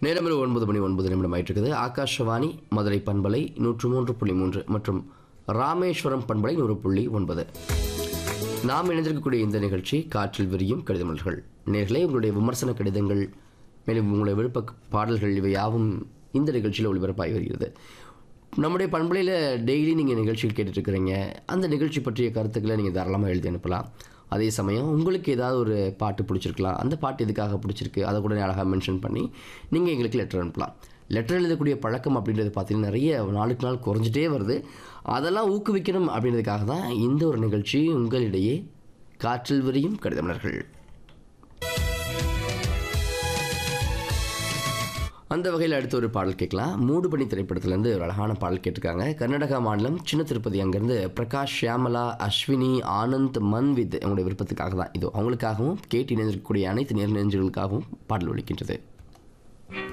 நேரம் இரவு ஒன்பது மணி ஒன்பது நிமிடம் ஆயிட்டிருக்குது ஆகாஷவாணி மதுரை பண்பலை நூற்று மூன்று புள்ளி மூன்று மற்றும் ராமேஸ்வரம் பண்பலை நூறு புள்ளி ஒன்பது நாம் இணைந்திருக்கக்கூடிய இந்த நிகழ்ச்சி காற்றில் விரியும் கடிதமலர்கள் நேர்களே உங்களுடைய விமர்சன கடிதங்கள் மேலும் உங்களுடைய விருப்ப பாடல்கள் இவை யாவும் இந்த நிகழ்ச்சியில் ஒளிபரப்பாகி வருகிறது நம்முடைய பண்பலையில் டெய்லி நீங்கள் நிகழ்ச்சிகள் கேட்டுட்டு இருக்கிறீங்க அந்த நிகழ்ச்சி பற்றிய கருத்துக்களை நீங்கள் தாராளமாக எழுதி அனுப்பலாம் அதே சமயம் உங்களுக்கு ஏதாவது ஒரு பாட்டு பிடிச்சிருக்கலாம் அந்த பாட்டு எதுக்காக பிடிச்சிருக்கு அதை கூட அழகாக மென்ஷன் பண்ணி நீங்கள் எங்களுக்கு லெட்டர் அனுப்பலாம் லெட்டர் எழுதக்கூடிய பழக்கம் அப்படின்றது பார்த்தீங்கன்னா நிறைய நாளுக்கு நாள் குறைஞ்சிட்டே வருது அதெல்லாம் ஊக்குவிக்கணும் அப்படின்றதுக்காக தான் இந்த ஒரு நிகழ்ச்சி உங்களிடையே காற்றில் விரியும் கடிதமலர்கள் அந்த வகையில் அடுத்த ஒரு பாடல் கேட்கலாம் மூடுபனி திரைப்படத்துலேருந்து ஒரு அழகான பாடல் கேட்டிருக்காங்க கர்நாடகா மாநிலம் சின்ன திருப்பதி அங்கேருந்து பிரகாஷ் ஷியாமலா அஸ்வினி ஆனந்த் மன்வித் அவங்களுடைய விருப்பத்துக்காக தான் இது அவங்களுக்காகவும் கேட்டு இணைந்திருக்கக்கூடிய அனைத்து நேர் நெஞ்சுகளுக்காகவும் பாடல் ஒலிக்கின்றது